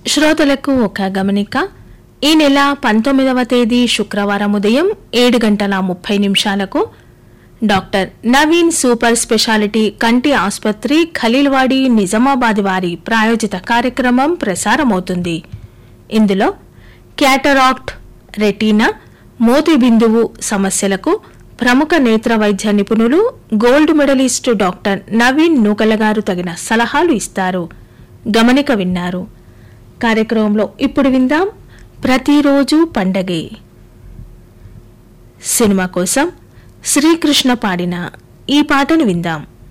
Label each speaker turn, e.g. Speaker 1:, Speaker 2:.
Speaker 1: శ్రోతలకు ఒక గమనిక ఈ నెల పంతొమ్మిదవ తేదీ శుక్రవారం ఉదయం ఏడు గంటల ముప్పై నిమిషాలకు డాక్టర్ నవీన్ సూపర్ స్పెషాలిటీ కంటి ఆసుపత్రి ఖలీల్వాడి నిజామాబాద్ వారి ప్రాయోజిత కార్యక్రమం ప్రసారమవుతుంది ఇందులో క్యాటరాక్ట్ రెటీనా మోతి బిందువు సమస్యలకు ప్రముఖ నేత్ర వైద్య నిపుణులు gold medalist doctor Naveen Nookala గారు తగిన సలహాలు ఇస్తారు గమనిక విన్నారు కార్యక్రమంలో ఇప్పుడు విందాం ప్రతిరోజు పండగే సినిమా కోసం శ్రీకృష్ణ పాడిన ఈ పాటను విందాం